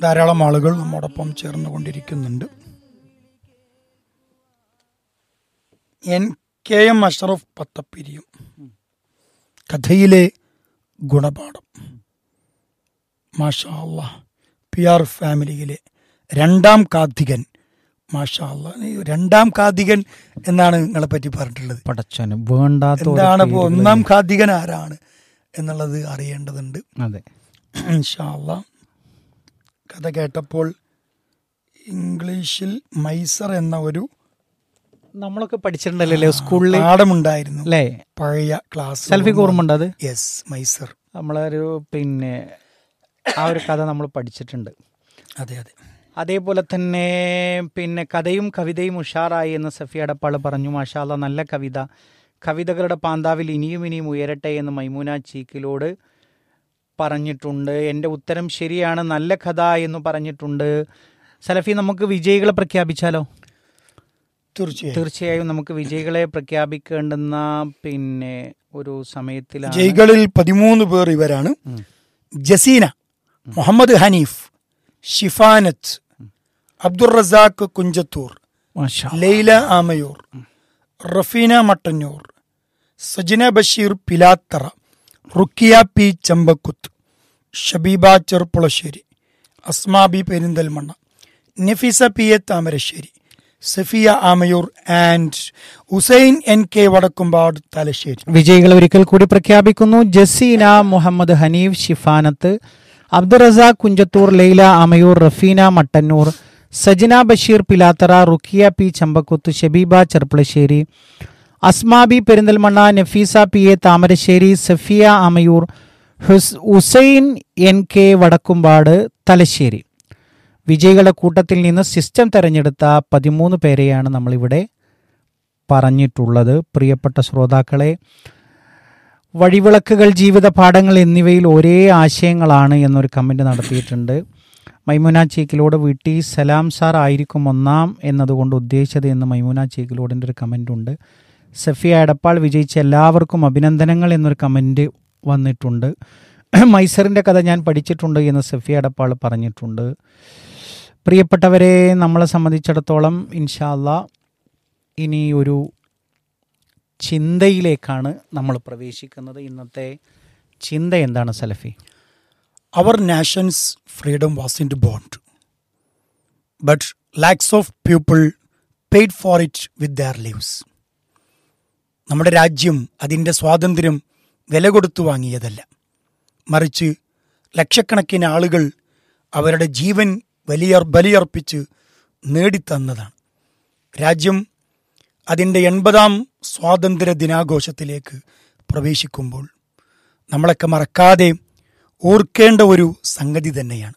ധാരാളം ആളുകൾ നമ്മോടൊപ്പം ചേർന്നുകൊണ്ടിരിക്കുന്നുണ്ട് എൻ കെ എം അഷറഫ് പത്തപ്പിരിയും കഥയിലെ ഗുണപാഠം മാഷാ അല്ലാ പി ആർ ഫാമിലിയിലെ രണ്ടാം കാർത്തികൻ മാഷാ അല്ലാ ഈ രണ്ടാം കാർത്തികൻ എന്നാണ് നിങ്ങളെ പറ്റി പറഞ്ഞിട്ടുള്ളത് പടച്ചന് വേണ്ടാത്ത ഓരോ എന്താണ് ഇപ്പോൾ പേരുകള്. ഒന്നാം കാർത്തികൻ ആരാണ് എന്നുള്ളത് അറിയേണ്ടതുണ്ട് അതെ ഇൻഷാ അല്ലാ കഥ കേട്ടപ്പോൾ ഇംഗ്ലീഷിൽ മൈസർ എന്ന ഒരു നമ്മളൊക്കെ പഠിച്ചിട്ടുണ്ടല്ലേ സ്കൂളിൽ പാഠമുണ്ടായിരുന്നു അല്ലേ പഴയ ക്ലാസ് സെൽഫിക്ക് ഓർമ്മ ഉണ്ട് അത് യെസ് മൈസർ നമ്മളൊരു പിന്നെ ആ ഒരു കഥ നമ്മൾ പഠിച്ചിട്ടുണ്ട് അതെ അതെ അതേപോലെ തന്നെ പിന്നെ കഥയും കവിതയും ഉഷാറായി എന്ന് സഫിയ അടപ്പാൾ പറഞ്ഞു മാഷാല്ല നല്ല കവിത കവിതകളുടെ പാന്താവിൽ ഇനിയും ഇനിയും ഉയരട്ടെ എന്ന് മൈമൂന ചീക്കിലോട് പറഞ്ഞിട്ടുണ്ട് എൻ്റെ ഉത്തരം ശരിയാണ് നല്ല കഥ എന്ന് പറഞ്ഞിട്ടുണ്ട് സലഫി നമുക്ക് വിജയികളെ പ്രഖ്യാപിച്ചാലോ തീർച്ചയായും തീർച്ചയായും നമുക്ക് വിജയികളെ പ്രഖ്യാപിക്കേണ്ടുന്ന പിന്നെ ഒരു സമയത്തിലാണ് ജയികളിൽ പതിമൂന്ന് പേർ ഇവരാണ് ഉം. ജസീന മുഹമ്മദ് ഹനീഫ് ഷിഫാനത്ത് അബ്ദുൾ റസാഖ് കുഞ്ചത്തൂർ മാഷാ Laila Amayur Rafeena Mattannur Sajana Basheer Pilathara Rukkiya P Chambakkuth Shabeeba Cherpulassery Asmabi Perinthalmanna Nafeesa P A Thamarassery Safiya Amayur and Hussain N K Vadakkumpad Thalassery വിജയികൾ ഒരിക്കൽ കൂടി പ്രഖ്യാപിക്കുന്നു Jaseena Muhammad Haneef Shifanath Abdurazak Kunjathur Laila Amayur Rafeena Mattannur Sajana Basheer Pilathara Rukkiya P Chambakkuth Shabeeba Cherpulassery Asmabi Perinthalmanna Nafeesa P A Thamarassery Safiya Amayur ഹുസ് ഹുസൈൻ എൻ കെ വടക്കുംപാട് തലശ്ശേരി വിജയികളുടെ കൂട്ടത്തിൽ നിന്ന് സിസ്റ്റം തെരഞ്ഞെടുത്ത പതിമൂന്ന് പേരെയാണ് നമ്മളിവിടെ പറഞ്ഞിട്ടുള്ളത് പ്രിയപ്പെട്ട ശ്രോതാക്കളെ വഴിവിളക്കുകൾ ജീവിത പാഠങ്ങൾ എന്നിവയിൽ ഒരേ ആശയങ്ങളാണ് എന്നൊരു കമൻറ്റ് നടത്തിയിട്ടുണ്ട് മൈമുന ചീക്കിലോട് വീട്ടി സലാം സാർ ആയിരിക്കും ഒന്നാം എന്നതുകൊണ്ട് ഉദ്ദേശിച്ചത് എന്ന് മൈമുന ചീക്കിലോടിൻ്റെ ഒരു കമൻ്റ് ഉണ്ട് സഫിയ എടപ്പാൾ വിജയിച്ച എല്ലാവർക്കും അഭിനന്ദനങ്ങൾ എന്നൊരു കമൻറ്റ് വന്നിട്ടുണ്ട് മൈസറിൻ്റെ കഥ ഞാൻ പഠിച്ചിട്ടുണ്ട് എന്ന് സഫിയ എടപ്പാൾ പറഞ്ഞിട്ടുണ്ട് പ്രിയപ്പെട്ടവരെ നമ്മളെ സംബന്ധിച്ചിടത്തോളം ഇൻഷാല്ല ഇനി ഒരു ചിന്തയിലേക്കാണ് നമ്മൾ പ്രവേശിക്കുന്നത് ഇന്നത്തെ ചിന്ത എന്താണ് സലഫി our nation's freedom was in bond but lakhs of people paid for it with their lives നമ്മുടെ രാജ്യം അതിൻ്റെ സ്വാതന്ത്ര്യം വില കൊടുത്തു വാങ്ങിയതല്ല മറിച്ച് ലക്ഷക്കണക്കിന് ആളുകൾ അവരുടെ ജീവൻ വലിയ ബലിയർപ്പിച്ച് നേടിത്തന്നതാണ് രാജ്യം അതിൻ്റെ എൺപതാം സ്വാതന്ത്ര്യ ദിനാഘോഷത്തിലേക്ക് പ്രവേശിക്കുമ്പോൾ നമ്മളൊക്കെ മറക്കാതെ ഓർക്കേണ്ട ഒരു സംഗതി തന്നെയാണ്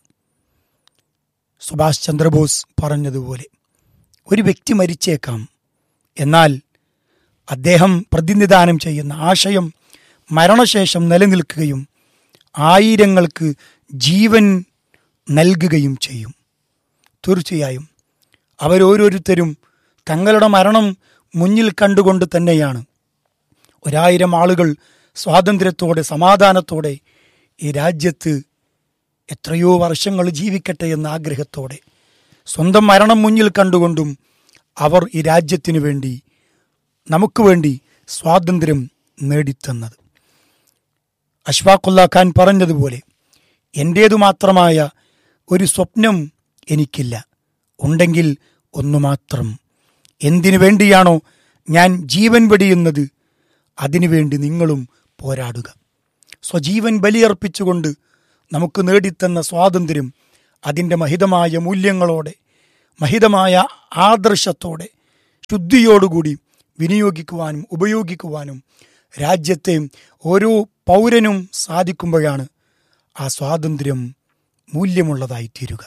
സുഭാഷ് ചന്ദ്രബോസ് പറഞ്ഞതുപോലെ ഒരു വ്യക്തി മരിച്ചേക്കാം എന്നാൽ അദ്ദേഹം പ്രതിനിധാനം ചെയ്യുന്ന ആശയം മരണശേഷം നിലനിൽക്കുകയും ആയിരങ്ങൾക്ക് ജീവൻ നൽകുകയും ചെയ്യും തീർച്ചയായും അവരോരോരുത്തരും തങ്ങളുടെ മരണം മുന്നിൽ കണ്ടുകൊണ്ട് തന്നെയാണ് ഒരായിരം ആളുകൾ സ്വാതന്ത്ര്യത്തോടെ സമാധാനത്തോടെ ഈ രാജ്യത്ത് എത്രയോ വർഷങ്ങൾ ജീവിക്കട്ടെ എന്ന ആഗ്രഹത്തോടെ സ്വന്തം മരണം മുന്നിൽ കണ്ടുകൊണ്ടും അവർ ഈ രാജ്യത്തിനു വേണ്ടി നമുക്ക് വേണ്ടി സ്വാതന്ത്ര്യം നേടിത്തന്നത് അഷ്ഫാഖുല്ല ഖാൻ പറഞ്ഞതുപോലെ എൻ്റേതു മാത്രമായ ഒരു സ്വപ്നം എനിക്കില്ല ഉണ്ടെങ്കിൽ ഒന്നു മാത്രം എന്തിനു വേണ്ടിയാണോ ഞാൻ ജീവൻ വെടിയുന്നത് അതിനുവേണ്ടി നിങ്ങളും പോരാടുക സ്വജീവൻ ബലിയർപ്പിച്ചുകൊണ്ട് നമുക്ക് നേടിത്തന്ന സ്വാതന്ത്ര്യം അതിൻ്റെ മഹിതമായ മൂല്യങ്ങളോടെ മഹിതമായ ആദർശത്തോടെ ശുദ്ധിയോടുകൂടി വിനിയോഗിക്കുവാനും ഉപയോഗിക്കുവാനും രാജ്യത്തെ ഓരോ പൗരനും സാധിക്കുമ്പോഴാണ് ആ സ്വാതന്ത്ര്യം മൂല്യമുള്ളതായി തീരുക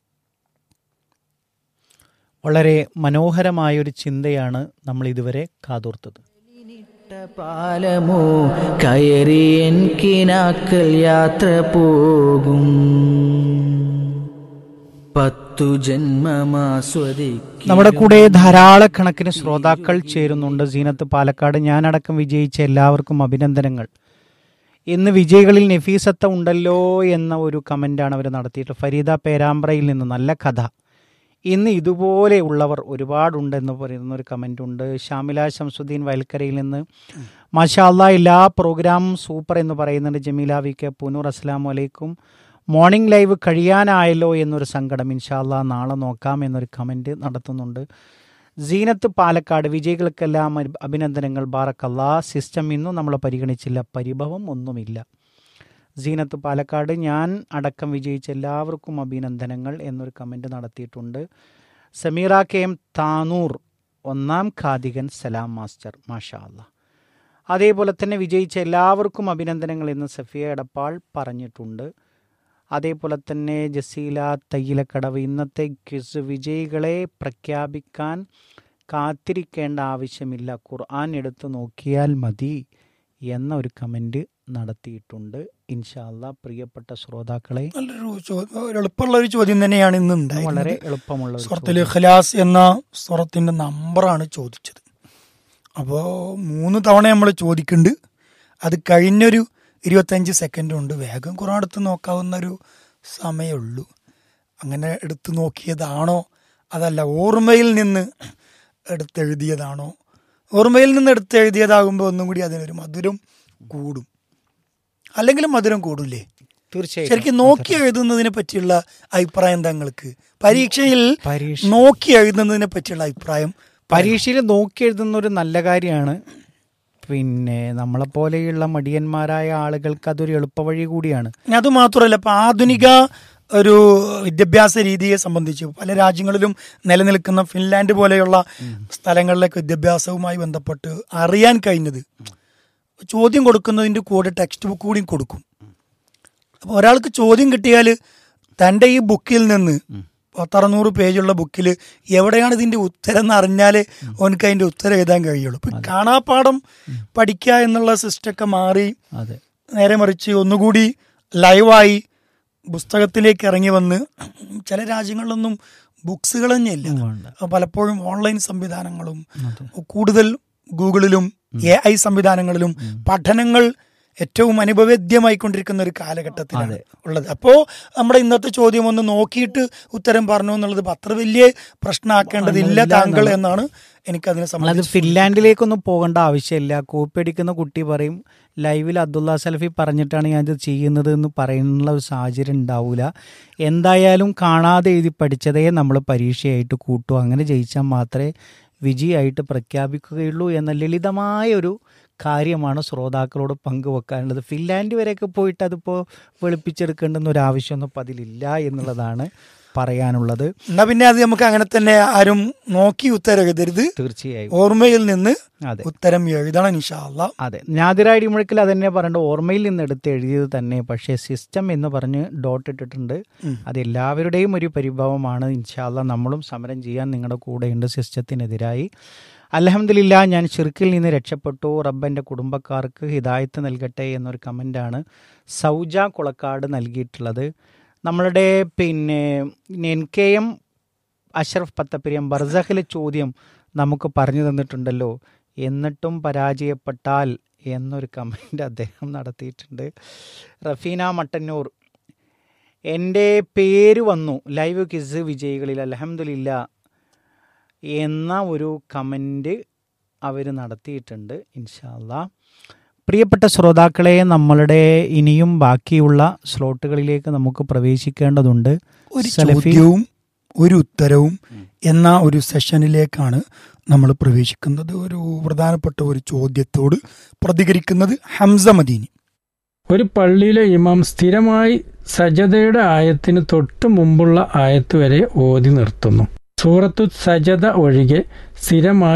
വളരെ മനോഹരമായൊരു ചിന്തയാണ് നമ്മൾ ഇതുവരെ കാതോർത്തത് പാലമോ കയറി എൻ കിനാക്കൽ യാത്ര പോകും പത്തു ജന്മമാസ്വദിക്കും നമ്മുടെ കൂടെ ധാരാളക്കണക്കിന് ശ്രോതാക്കൾ ചേരുന്നുണ്ട് സീനത്ത് പാലക്കാട് ഞാനടക്കം വിജയിച്ച എല്ലാവർക്കും അഭിനന്ദനങ്ങൾ ഇന്ന് വിജയികളിൽ നഫീസത്ത ഉണ്ടല്ലോ എന്ന ഒരു കമൻ്റാണ് അവർ നടത്തിയിട്ട് ഫരീദ പേരാമ്പ്രയിൽ നിന്ന് നല്ല കഥ ഇന്ന് ഇതുപോലെ ഉള്ളവർ ഒരുപാടുണ്ടെന്ന് പറയുന്ന ഒരു കമൻ്റ് ഉണ്ട് ഷാമില ശംസുദ്ദീൻ വയൽക്കരയിൽ നിന്ന് മാഷാ അല്ലാ എല്ലാ പ്രോഗ്രാമും സൂപ്പർ എന്ന് പറയുന്നുണ്ട് ജമീല വി കെ പൂനൂർ അസ്സാം വലൈക്കും മോർണിംഗ് ലൈവ് കഴിയാനായല്ലോ എന്നൊരു സങ്കടം ഇൻഷാല്ല നാളെ നോക്കാം എന്നൊരു കമൻറ്റ് നടത്തുന്നുണ്ട് സീനത്ത് പാലക്കാട് വിജയികൾക്കെല്ലാം അഭി- അഭിനന്ദനങ്ങൾ ബാറക്കല്ലാ സിസ്റ്റം ഇന്നും നമ്മൾ പരിഗണിച്ചില്ല പരിഭവം ഒന്നുമില്ല സീനത്ത് പാലക്കാട് ഞാൻ അടക്കം വിജയിച്ച എല്ലാവർക്കും അഭിനന്ദനങ്ങൾ എന്നൊരു കമൻറ്റ് നടത്തിയിട്ടുണ്ട് സമീറ കെ എം താനൂർ ഒന്നാം ഖാദികൻ സലാം മാസ്റ്റർ മാഷാ അല്ലാ അതേപോലെ തന്നെ വിജയിച്ച എല്ലാവർക്കും അഭിനന്ദനങ്ങൾ എന്ന് സഫിയ എടപ്പാൾ പറഞ്ഞിട്ടുണ്ട് അതേപോലെ തന്നെ ജസീല തയ്യിലക്കടവ് ഇന്നത്തെ ക്വിസ് വിജയികളെ പ്രഖ്യാപിക്കാൻ കാത്തിരിക്കേണ്ട ആവശ്യമില്ല ഖുർആൻ എടുത്തു നോക്കിയാൽ മതി എന്ന ഒരു കമൻറ്റ് നടത്തിയിട്ടുണ്ട് ഇൻഷാല്ല പ്രിയപ്പെട്ട ശ്രോതാക്കളെ നല്ലൊരു ചോ- ഒരു എളുപ്പമുള്ള ഒരു ചോദ്യം തന്നെയാണ് ഇന്ന് വളരെ ഉണ്ടായിരുന്നത് എളുപ്പമുള്ള ഒരു സുഹൃത്തിൽ ചോദ്യം. ഖലാസ് എന്ന സുഹൃത്തിന്റെ നമ്പറാണ് ചോദിച്ചത് അപ്പോൾ മൂന്ന് തവണ നമ്മൾ ചോദിക്കുന്നുണ്ട് അത് കഴിഞ്ഞൊരു ഇരുപത്തഞ്ച് സെക്കൻഡ് കൊണ്ട് വേഗം കുറേ അടുത്ത് നോക്കാവുന്ന ഒരു സമയമുള്ളൂ അങ്ങനെ എടുത്ത് നോക്കിയതാണോ അതല്ല ഓർമ്മയിൽ നിന്ന് എടുത്തെഴുതിയതാണോ ഓർമ്മയിൽ നിന്ന് എടുത്തെഴുതിയതാകുമ്പോൾ ഒന്നും കൂടി അതിനൊരു മധുരം കൂടും അല്ലെങ്കിലും മധുരം കൂടില്ലേ തീർച്ചയായിട്ടും ശരിക്കും നോക്കി എഴുതുന്നതിനെ പറ്റിയുള്ള അഭിപ്രായം താങ്കൾക്ക് പരീക്ഷയിൽ പരീക്ഷ നോക്കി എഴുതുന്നതിനെ പറ്റിയുള്ള അഭിപ്രായം പരീക്ഷയിൽ നോക്കി എഴുതുന്ന ഒരു നല്ല കാര്യമാണ് പിന്നെ നമ്മളെപ്പോലെയുള്ള മടിയന്മാരായ ആളുകൾക്ക് അതൊരു എളുപ്പവഴി കൂടിയാണ് ഇനി അത് മാത്രമല്ല ഇപ്പൊ ആധുനിക ഒരു വിദ്യാഭ്യാസ രീതിയെ സംബന്ധിച്ച് പല രാജ്യങ്ങളിലും നിലനിൽക്കുന്ന ഫിൻലാൻഡ് പോലെയുള്ള സ്ഥലങ്ങളിലേക്ക് വിദ്യാഭ്യാസവുമായി ബന്ധപ്പെട്ട് അറിയാൻ കഴിഞ്ഞത് ചോദ്യം കൊടുക്കുന്നതിൻ്റെ കൂടെ ടെക്സ്റ്റ് ബുക്ക് കൂടിയും കൊടുക്കും അപ്പോൾ ഒരാൾക്ക് ചോദ്യം കിട്ടിയാൽ തൻ്റെ ഈ ബുക്കിൽ നിന്ന് പത്തറുന്നൂറ് പേജുള്ള ബുക്കിൽ എവിടെയാണ് ഇതിൻ്റെ ഉത്തരം എന്ന് അറിഞ്ഞാലേ അവനക്ക് അതിൻ്റെ ഉത്തരം എഴുതാൻ കഴിയുള്ളൂ ഇപ്പം കാണാപ്പാഠം പഠിക്കുക എന്നുള്ള സിസ്റ്റമൊക്കെ മാറി അതെ നേരെ മറിച്ച് ഒന്നുകൂടി ലൈവായി പുസ്തകത്തിലേക്ക് ഇറങ്ങി വന്ന് ചില രാജ്യങ്ങളിലൊന്നും ബുക്സുകൾ തന്നെയില്ല വേണ്ട. അപ്പൊ പലപ്പോഴും ഓൺലൈൻ സംവിധാനങ്ങളും കൂടുതൽ ഗൂഗിളിലും എ ഐ സംവിധാനങ്ങളിലും പഠനങ്ങൾ ഏറ്റവും അനുഭവേദ്യമായിക്കൊണ്ടിരിക്കുന്ന ഒരു കാലഘട്ടത്തിലാണ് ഉള്ളത് അപ്പോൾ നമ്മുടെ ഇന്നത്തെ ചോദ്യം ഒന്ന് നോക്കിയിട്ട് ഉത്തരം പറഞ്ഞു എന്നുള്ളത് ഇപ്പൊ അത്ര വലിയ പ്രശ്നമാക്കേണ്ടതില്ല താങ്കൾ എന്നാണ് എനിക്കതിനെ നമ്മളത് സംബന്ധിച്ച് ഫിൻലാൻഡിലേക്കൊന്നും പോകേണ്ട ആവശ്യമില്ല കോപ്പി അടിക്കുന്ന കുട്ടി പറയും ലൈവിൽ അബ്ദുള്ള സലഫി പറഞ്ഞിട്ടാണ് ഞാനിത് ചെയ്യുന്നത് എന്ന് പറയുന്നുള്ള ഒരു സാഹചര്യം ഉണ്ടാവില്ല എന്തായാലും കാണാതെ എഴുതി പഠിച്ചതേ നമ്മൾ പരീക്ഷയായിട്ട് കൂട്ടൂ അങ്ങനെ ജയിച്ചാൽ മാത്രമേ വിജയമായിട്ട് പ്രഖ്യാപിക്കുകയുള്ളൂ എന്ന ലളിതമായ ഒരു കാര്യമാണ് ശ്രോതാക്കളോട് പങ്കുവെക്കാനുള്ളത് ഫിൻലാൻഡ് വരെയൊക്കെ പോയിട്ട് അതിപ്പോൾ വെളുപ്പിച്ചെടുക്കേണ്ടുന്ന ഒരു ആവശ്യമൊന്നും ഇപ്പം അതിലില്ല എന്നുള്ളതാണ് പറയാനുള്ളത് എന്നാ പിന്നെ അത് നമുക്ക് അങ്ങനെ തന്നെ ആരും നോക്കി ഉത്തരം എഴുതരുത് തീർച്ചയായും ഓർമ്മയിൽ നിന്ന് അതെ ഉത്തരം എഴുതണം ഇൻഷാല്ല അതെ ഞാതിരായി മുഴക്കിൽ അതന്നെ പറഞ്ഞിട്ട് ഓർമ്മയിൽ നിന്ന് എടുത്ത് എഴുതിയത് തന്നെ പക്ഷേ സിസ്റ്റം എന്ന് പറഞ്ഞ് ഡോട്ട് ഇട്ടിട്ടുണ്ട് അത് എല്ലാവരുടെയും ഒരു പരിഭവമാണ് ഇൻഷാല്ല നമ്മളും സമരം ചെയ്യാൻ നിങ്ങളുടെ കൂടെയുണ്ട് സിസ്റ്റത്തിനെതിരായി അലഹമില്ല ഞാൻ ഷിർക്കിൽ നിന്ന് രക്ഷപ്പെട്ടു റബ്ബൻ്റെ കുടുംബക്കാർക്ക് ഹിദായത്ത് നൽകട്ടെ എന്നൊരു കമൻ്റാണ് സൗജ കുളക്കാട് നൽകിയിട്ടുള്ളത് നമ്മളുടെ പിന്നെ N K M Ashraf Pathappiriyam ബർസഖിലെ ചോദ്യം നമുക്ക് പറഞ്ഞു തന്നിട്ടുണ്ടല്ലോ എന്നിട്ടും പരാജയപ്പെട്ടാൽ എന്നൊരു കമൻ്റ് അദ്ദേഹം നടത്തിയിട്ടുണ്ട് റഫീന മട്ടന്നൂർ എൻ്റെ പേര് വന്നു ലൈവ് കിസ് വിജയികളിൽ അലഹമില്ല എന്ന ഒരു കമൻ്റ് അവർ നടത്തിയിട്ടുണ്ട് ഇൻഷാല്ല പ്രിയപ്പെട്ട ശ്രോതാക്കളെ നമ്മളുടെ ഇനിയും ബാക്കിയുള്ള സ്ലോട്ടുകളിലേക്ക് നമുക്ക് പ്രവേശിക്കേണ്ടതുണ്ട് ഒരു സലഫി- ചോദ്യവും ഒരു ഉത്തരവും എന്ന ഒരു സെഷനിലേക്കാണ് നമ്മൾ പ്രവേശിക്കുന്നത് ഒരു പ്രധാനപ്പെട്ട ഒരു ചോദ്യത്തോട് പ്രതികരിക്കുന്നത് ഹംസ മദീനി ഒരു പള്ളിയിലെ ഇമാം സ്ഥിരമായി സജദയുടെ ആയത്തിന് തൊട്ടു മുമ്പുള്ള ആയത്ത് വരെ ഓതി നിർത്തുന്നു സൂറത്തു സജദ ഒഴികെ സ്ഥിരമായി